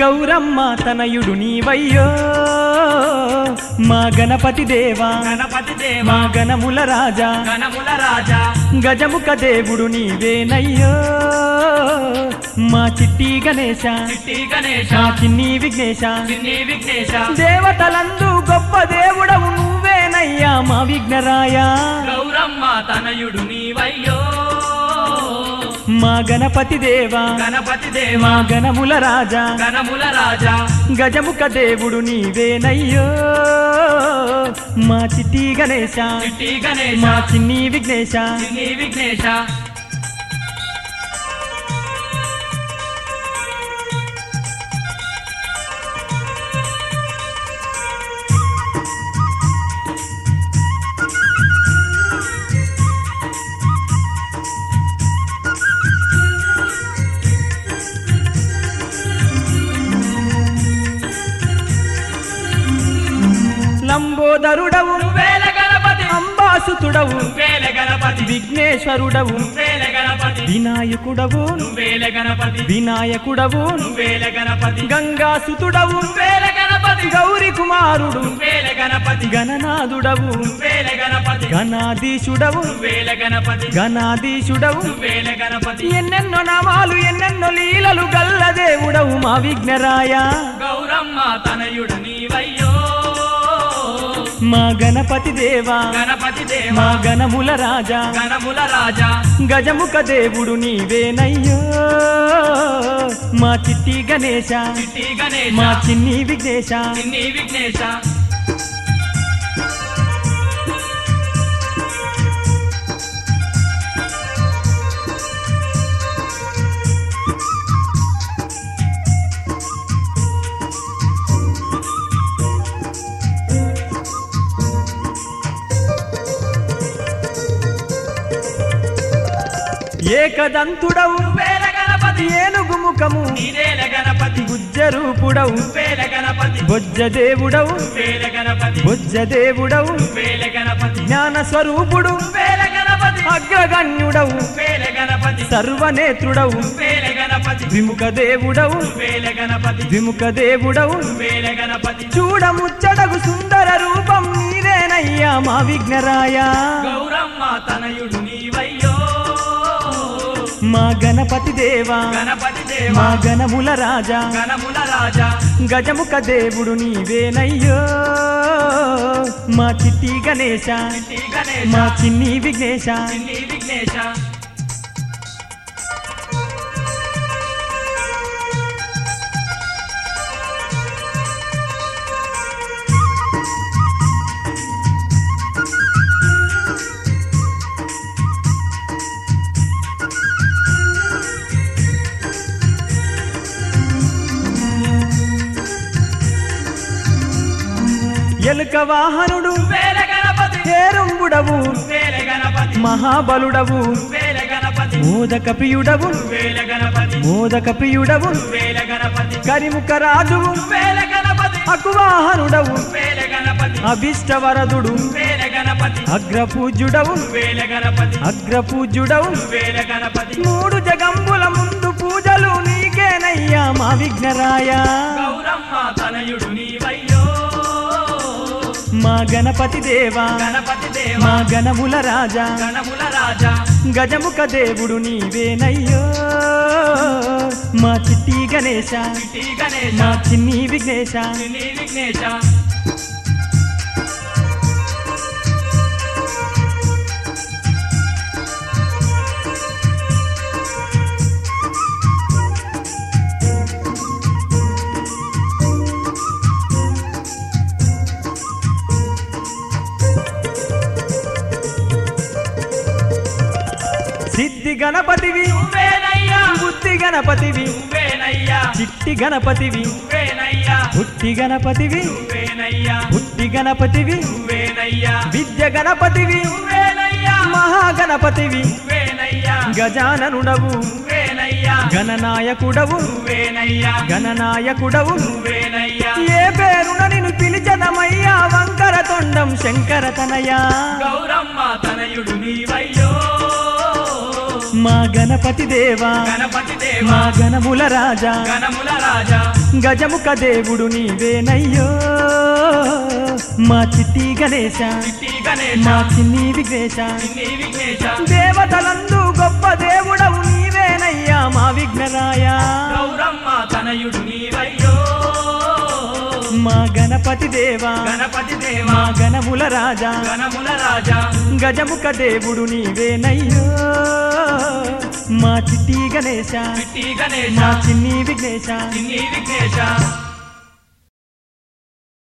గౌరమ్మ తనయుడు నీవయ్యో మా గణపతి దేవా గణపతి దేవ మా గణముల రాజా గణముల రాజా గజముఖ దేవుడు నీవేనయ్యో మా చిట్టి గణేశ చిట్టి గణేశ మా చిన్ని విఘ్నేశ చిన్ని విఘ్నేశ దేవతలందు గొప్ప దేవుడవు నువ్వేనయ్యా మా విఘ్నరాయ గౌరమ్మ తనయుడు నీవయ్యో మా గణపతి దేవా గణపతి దేవ మా గణముల రాజా గణముల రాజా గజముఖ దేవుడు నీవేనయ్యో మా చిట్టి గణేశ చిట్టి గణేశ మా చిన్ని విఘ్నేశ చిన్ని విఘ్నేశ లంబోదరుడవు వేల గణపతి అంబాసుతుడవు వేల గణపతి విఘ్నేశ్వరుడవు వేల గణపతి వినాయకుడవు వేల గణపతి వినాయకుడవు వేల గణపతి గంగాసుతుడవు వేల గణపతి గౌరి కుమారుడు వేల గణపతి గణనాథుడవు వేల గణపతి గణాధీశుడవు వేల గణపతి గణాధీశుడవు వేల గణపతి ఎన్నెన్నో నామాలు ఎన్నెన్నో లీలలు గల్ల దేవుడవు మా విఘ్నరాయ గౌరమ్మ తనయుడు నీవయ్యో మా గణపతి దేవా గణపతి దేవ మా గణముల రాజా గణముల రాజా గజముఖ దేవుడు నీవేనయ్యో మా చిట్టి గణేశ చిట్టి గణేశ మా చిన్ని విఘ్నేశ చిన్ని విఘ్నేశ ఏకదంతుడవు వేల గణపతి ఏనుగు ముఖము నీదేల గణపతి గుజ్జరూపుడవు వేల గణపతి బొజ్జ దేవుడవు వేల గణపతి బొజ్జ దేవుడవు వేల గణపతి జ్ఞాన స్వరూపుడు వేల గణపతి అగ్రగణ్యుడవు వేల గణపతి సర్వనేత్రుడవు వేల గణపతి విముఖ దేవుడవు వేల గణపతి విముఖ దేవుడవు వేల గణపతి చూడముచ్చడగు సుందర రూపం నీవేనయ్యా మా విఘ్నరాయ గౌరమ్మ తనయుడు నీవయ్యో మా గణపతి దేవా గణపతి దేవ మా గణముల రాజా గణముల రాజా గజముఖ దేవుడు నీవేనయ్యో మా చిట్టి గణేశ చిట్టి గణేశ మా చిన్ని విఘ్నేశ చిన్ని విఘ్నేశ ఎలుక వాహనుడు వేల గణపతి హేరంబుడవు వేల గణపతి మహాబలుడవు వేల గణపతి మోదక ప్రియుడవు వేల గణపతి మోదక ప్రియుడవు వేల గణపతి కరిముఖ రాజువు వేల గణపతి అకువాహనుడవు వేల గణపతి అభిష్టవరదుడు వేల గణపతి అగ్రపూజ్యుడవు వేల గణపతి అగ్రపూజ్యుడవు వేల గణపతి మూడు జగంబుల ముందు పూజలు నీకేనయ్యా మా విఘ్నరాయ గౌరమ్మ తనయుడు నీవయ్యో మా గణపతి దేవా గణపతి దేవ మా గణముల రాజా గణముల రాజా గజముఖ దేవుడు నీవేనయ్యో మా చిట్టి గణేశ చిట్టి గణేశ మా చిన్ని విఘ్నేశ చిన్ని విఘ్నేశ సిద్ధి గణపతివి నువ్వేనయ్యా బుద్ధి గణపతివి నువ్వేనయ్యా చిట్టి గణపతివి నువ్వేనయ్యా పుట్టి గణపతివి నువ్వేనయ్యా పుట్టి గణపతివి నువ్వేనయ్యా విద్య గణపతివి నువ్వేనయ్యా మహాగణపతివి నువ్వేనయ్యా గజాననుడవు నువ్వేనయ్యా గణనాయకుడవు నువ్వేనయ్యా గణనాయకుడవు నువ్వేనయ్యా ఏ పేరున నిన్ను పిలిచదమయ్యా వంకర తొండం శంకర తనయా గౌరమ్మ తనయుడు నీవయ్యో మా గణపతి దేవా గణపతి మా దేవా గణముల రాజా గణముల రాజా గజముఖ దేవుడు నీవేనయ్యో మా చిట్టి గణేశ చిట్టి గణేశ మా చిన్ని విఘ్నేశ చిన్ని విఘ్నేశ దేవతలందు గొప్ప దేవుడవు నీవేనయ్యా మా విఘ్నరాయ గౌరమ్మ తనయుడు నీవయ్యో మా గణపతి దేవా గణపతి దేవా మా గణముల రాజా గణముల రాజా గజముఖ దేవుడు నీవేనయ్యో మా చిట్టి గణేశ చిట్టి గణేశ మా చిన్ని విఘ్నేశ చిన్ని విఘ్నేశ